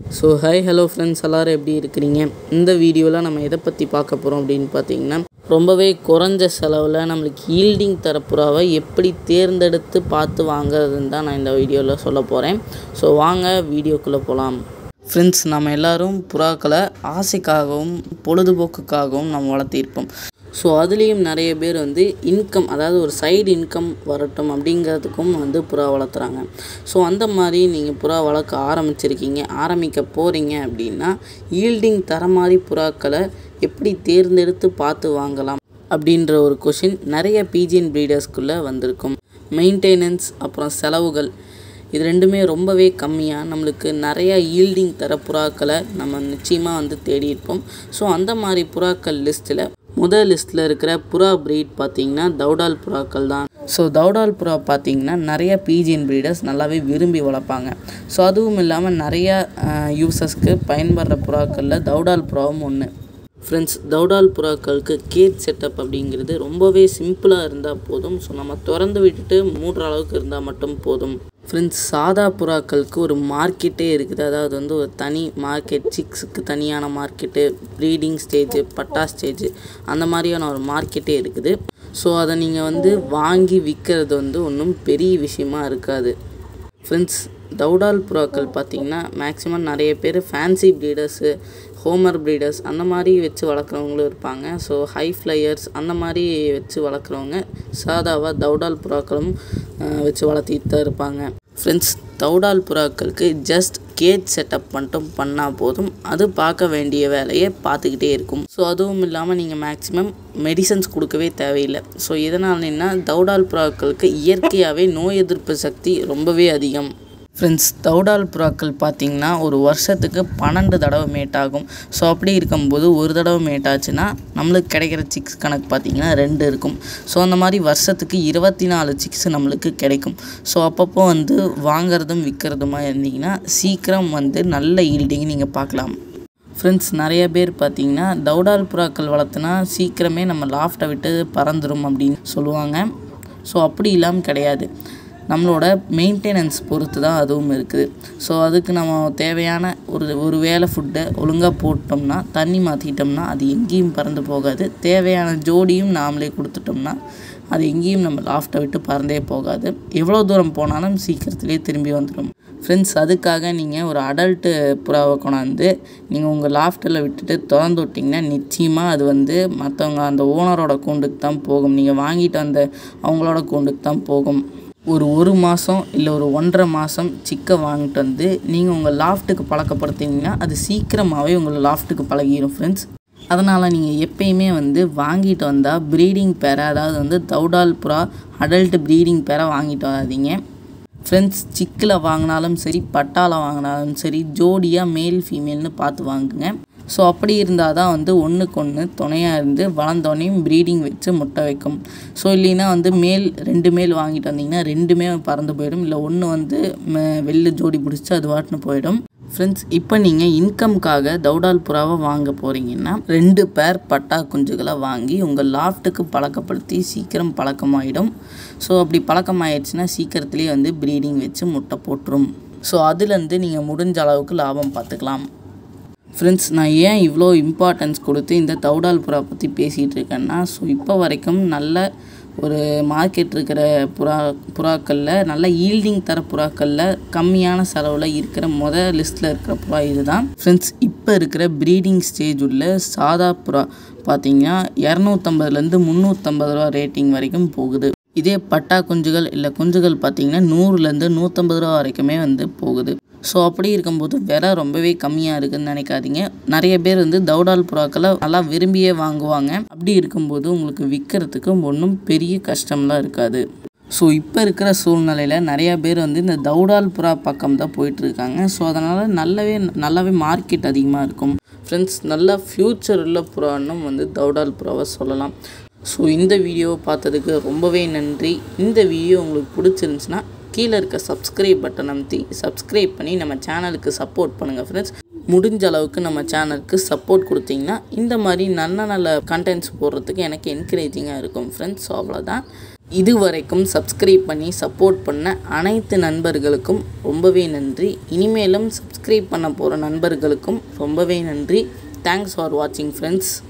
so hi hello friends எல்லோரும் எப்படி இருக்கிறீங்க இந்த வீடியோவில் நம்ம எதை பற்றி பார்க்க போகிறோம் அப்படின்னு பார்த்தீங்கன்னா ரொம்பவே குறைஞ்ச செலவில் நம்மளுக்கு ஈல்டிங் தர புறாவை எப்படி தேர்ந்தெடுத்து பார்த்து வாங்குறதுன்னு தான் நான் இந்த வீடியோவில் சொல்ல போகிறேன் ஸோ வாங்க வீடியோக்குள்ளே போகலாம் ஃப்ரெண்ட்ஸ் நம்ம எல்லாரும் புறாக்களை ஆசைக்காகவும் பொழுதுபோக்குக்காகவும் நம்ம வளர்த்திருப்போம் ஸோ அதுலேயும் நிறைய பேர் வந்து இன்கம் அதாவது ஒரு சைடு இன்கம் வரட்டும் அப்படிங்கிறதுக்கும் வந்து புறா வளர்த்துறாங்க ஸோ அந்த மாதிரி நீங்கள் புறா வளர்க்க ஆரம்பிச்சிருக்கீங்க ஆரம்பிக்க போகிறீங்க அப்படின்னா ஈல்டிங் தர மாதிரி புறாக்களை எப்படி தேர்ந்தெடுத்து பார்த்து வாங்கலாம் அப்படின்ற ஒரு கொஷின் நிறைய பிஜிஎன் ப்ரீடர்ஸ்குள்ளே வந்திருக்கும் மெயின்டெனன்ஸ் அப்புறம் செலவுகள் இது ரெண்டுமே ரொம்பவே கம்மியாக நம்மளுக்கு நிறைய ஈல்டிங் தர புறாக்களை நம்ம நிச்சயமாக வந்து தேடி இருப்போம் ஸோ அந்த மாதிரி புறாக்கள் லிஸ்ட்டில் முதல் லிஸ்ட்டில் இருக்கிற புறா ப்ரீட் பார்த்திங்கன்னா தௌடால் புறாக்கள் தான் ஸோ தௌடால் புறா பார்த்திங்கன்னா நிறைய பிஜிஎன் ப்ரீடர்ஸ் நல்லாவே விரும்பி வளர்ப்பாங்க ஸோ அதுவும் இல்லாமல் நிறைய யூசர்ஸ்க்கு பயன்படுற புறாக்களில் தௌடால் புறாவும் ஒன்று ஃப்ரெண்ட்ஸ் தௌடால் புறாக்களுக்கு கேட் செட்டப் அப்படிங்கிறது ரொம்பவே சிம்பிளாக இருந்தால் போதும் ஸோ நம்ம திறந்து விட்டுட்டு மூடுற அளவுக்கு இருந்தால் மட்டும் போதும் ஃப்ரெண்ட்ஸ் சாதா புறாக்களுக்கு ஒரு மார்க்கெட்டே இருக்குது அதாவது வந்து ஒரு தனி மார்க்கெட் சிக்ஸுக்கு தனியான மார்க்கெட்டு ப்ரீடிங் ஸ்டேஜு பட்டா ஸ்டேஜு அந்த மாதிரியான ஒரு மார்க்கெட்டே இருக்குது ஸோ அதை நீங்கள் வந்து வாங்கி விற்கிறது வந்து ஒன்றும் பெரிய விஷயமா இருக்காது ஃப்ரெண்ட்ஸ் தௌடால் புறாக்கள் பார்த்திங்கன்னா மேக்ஸிமம் நிறைய பேர் ஃபேன்சி ப்ரீடர்ஸு ஹோமர் ப்ரீடர்ஸ் அந்த மாதிரி வச்சு வளர்க்குறவங்களும் இருப்பாங்க ஸோ ஹை ஃப்ளையர்ஸ் அந்த மாதிரி வச்சு வளர்க்குறவங்க சாதாவாக தௌடால் புறாக்களும் வச்சு வளர்த்திட்டு தான் இருப்பாங்க ஃப்ரெண்ட்ஸ் தௌடால் புறாக்களுக்கு ஜஸ்ட் கேஜ் செட்டப் மட்டும் பண்ணால் போதும் அது பார்க்க வேண்டிய வேலையை பார்த்துக்கிட்டே இருக்கும் ஸோ அதுவும் இல்லாமல் நீங்கள் மேக்ஸிமம் மெடிசன்ஸ் கொடுக்கவே தேவையில்லை ஸோ இதனாலன்னா தௌடால் புறாக்களுக்கு இயற்கையாகவே நோய் எதிர்ப்பு சக்தி ரொம்பவே அதிகம் ஃப்ரெண்ட்ஸ் தௌடால் புறாக்கள் பார்த்திங்கன்னா ஒரு வருஷத்துக்கு பன்னெண்டு தடவை மேட் ஆகும் ஸோ அப்படி இருக்கும்போது ஒரு தடவை மேட் ஆச்சுன்னா நம்மளுக்கு கிடைக்கிற சிக்ஸ் கணக்கு பார்த்திங்கன்னா ரெண்டு இருக்கும் ஸோ அந்த மாதிரி வருஷத்துக்கு இருபத்தி நாலு சிக்ஸ் நம்மளுக்கு கிடைக்கும் ஸோ அப்பப்போ வந்து வாங்குறதும் விற்கிறதுமா இருந்தீங்கன்னா சீக்கிரம் வந்து நல்ல ஈல்டிங் நீங்கள் பார்க்கலாம் ஃப்ரெண்ட்ஸ் நிறைய பேர் பார்த்தீங்கன்னா தௌடால் புறாக்கள் வளர்த்துனா சீக்கிரமே நம்ம லாஃப்டை விட்டு பறந்துடும் அப்படின்னு சொல்லுவாங்க ஸோ அப்படி இல்லாமல் கிடையாது நம்மளோட மெயின்டெனன்ஸ் பொறுத்து தான் அதுவும் இருக்குது ஸோ அதுக்கு நம்ம தேவையான ஒரு ஒரு வேளை ஃபுட்டை ஒழுங்காக போட்டோம்னா தண்ணி மாற்றிட்டோம்னா அது எங்கேயும் பறந்து போகாது தேவையான ஜோடியும் நாமளே கொடுத்துட்டோம்னா அது எங்கேயும் நம்ம லாஃப்டை விட்டு பறந்தே போகாது எவ்வளோ தூரம் போனாலும் சீக்கிரத்துலேயே திரும்பி வந்துடும் ஃப்ரெண்ட்ஸ் அதுக்காக நீங்கள் ஒரு அடல்ட்டு புறாவை கொண்டாந்து நீங்கள் உங்கள் லாஃப்டில் விட்டுட்டு திறந்து விட்டிங்கன்னா நிச்சயமாக அது வந்து மற்றவங்க அந்த ஓனரோட கூண்டுக்கு தான் போகும் நீங்கள் வாங்கிட்டு வந்த அவங்களோட கூண்டுக்கு தான் போகும் ஒரு ஒரு மாதம் இல்லை ஒரு ஒன்றரை மாதம் சிக்கை வாங்கிட்டு வந்து நீங்கள் உங்கள் லாஃப்ட்டுக்கு பழக்கப்படுத்திங்கன்னா அது சீக்கிரமாகவே உங்கள் லாஃப்ட்டுக்கு பழகிடும் ஃப்ரெண்ட்ஸ் அதனால் நீங்கள் எப்பயுமே வந்து வாங்கிட்டு வந்தால் ப்ரீடிங் பேரை அதாவது வந்து தௌடால் புறா அடல்ட் ப்ரீடிங் பேரை வாங்கிட்டு வராதீங்க ஃப்ரெண்ட்ஸ் சிக்கில் வாங்கினாலும் சரி பட்டாவில் வாங்கினாலும் சரி ஜோடியாக மேல் ஃபீமேல்னு பார்த்து வாங்குங்க ஸோ அப்படி இருந்தால் தான் வந்து ஒன்றுக்கு ஒன்று துணையாக இருந்து வளர்ந்தோடனையும் ப்ரீடிங் வச்சு முட்டை வைக்கும் ஸோ இல்லைன்னா வந்து மேல் ரெண்டு மேல் வாங்கிட்டு வந்தீங்கன்னா ரெண்டுமே பறந்து போயிடும் இல்லை ஒன்று வந்து வெளில ஜோடி பிடிச்சி அது வாட்டுன்னு போயிடும் ஃப்ரெண்ட்ஸ் இப்போ நீங்கள் இன்கம்காக தௌடால் புறாவை வாங்க போகிறீங்கன்னா ரெண்டு பேர் பட்டா குஞ்சுகளை வாங்கி உங்கள் லாஃப்ட்டுக்கு பழக்கப்படுத்தி சீக்கிரம் பழக்கமாயிடும் ஸோ அப்படி பழக்கமாயிடுச்சுன்னா சீக்கிரத்துலேயே வந்து ப்ரீடிங் வச்சு முட்டை போட்டுரும் ஸோ அதுலேருந்து நீங்கள் முடிஞ்ச அளவுக்கு லாபம் பார்த்துக்கலாம் ஃப்ரெண்ட்ஸ் நான் ஏன் இவ்வளோ இம்பார்ட்டன்ஸ் கொடுத்து இந்த தௌடால் புறா பற்றி பேசிகிட்டு இருக்கேன்னா ஸோ இப்போ வரைக்கும் நல்ல ஒரு மார்க்கெட் இருக்கிற புறா புறாக்களில் நல்ல ஈல்டிங் தர புறாக்களில் கம்மியான செலவில் இருக்கிற மொதல் லிஸ்ட்டில் இருக்கிற புறா இது தான் ஃப்ரெண்ட்ஸ் இப்போ இருக்கிற ப்ரீடிங் ஸ்டேஜ் உள்ள சாதா புறா பார்த்தீங்கன்னா இரநூத்தம்பதுலேருந்து முந்நூற்றம்பது ரூபா ரேட்டிங் வரைக்கும் போகுது இதே பட்டா குஞ்சுகள் இல்லை குஞ்சுகள் பார்த்திங்கன்னா நூறுலேருந்து நூற்றம்பது ரூபா வரைக்குமே வந்து போகுது ஸோ அப்படி இருக்கும்போது விலை ரொம்பவே கம்மியாக இருக்குதுன்னு நினைக்காதீங்க நிறைய பேர் வந்து தௌடால் புறாக்களை நல்லா விரும்பியே வாங்குவாங்க அப்படி இருக்கும்போது உங்களுக்கு விற்கிறதுக்கு ஒன்றும் பெரிய கஷ்டம்லாம் இருக்காது ஸோ இப்போ இருக்கிற சூழ்நிலையில் நிறையா பேர் வந்து இந்த தௌடால் புறா பக்கம் தான் போயிட்டுருக்காங்க ஸோ அதனால் நல்லாவே நல்லாவே மார்க்கெட் அதிகமாக இருக்கும் ஃப்ரெண்ட்ஸ் நல்ல ஃப்யூச்சர் உள்ள புறான்னும் வந்து தௌடால் புறாவை சொல்லலாம் ஸோ இந்த வீடியோவை பார்த்ததுக்கு ரொம்பவே நன்றி இந்த வீடியோ உங்களுக்கு பிடிச்சிருந்துச்சுன்னா கீழே இருக்க சப்ஸ்கிரைப் பட்டன் அமைத்தி சப்ஸ்கிரைப் பண்ணி நம்ம சேனலுக்கு சப்போர்ட் பண்ணுங்கள் ஃப்ரெண்ட்ஸ் முடிஞ்ச அளவுக்கு நம்ம சேனலுக்கு சப்போர்ட் கொடுத்தீங்கன்னா இந்த மாதிரி நல்ல நல்ல கண்டென்ட்ஸ் போடுறதுக்கு எனக்கு என்கரேஜிங்காக இருக்கும் ஃப்ரெண்ட்ஸ் ஸோ அவ்வளோதான் இதுவரைக்கும் சப்ஸ்கிரைப் பண்ணி சப்போர்ட் பண்ண அனைத்து நண்பர்களுக்கும் ரொம்பவே நன்றி இனிமேலும் சப்ஸ்கிரைப் பண்ண போகிற நண்பர்களுக்கும் ரொம்பவே நன்றி தேங்க்ஸ் ஃபார் வாட்சிங் ஃப்ரெண்ட்ஸ்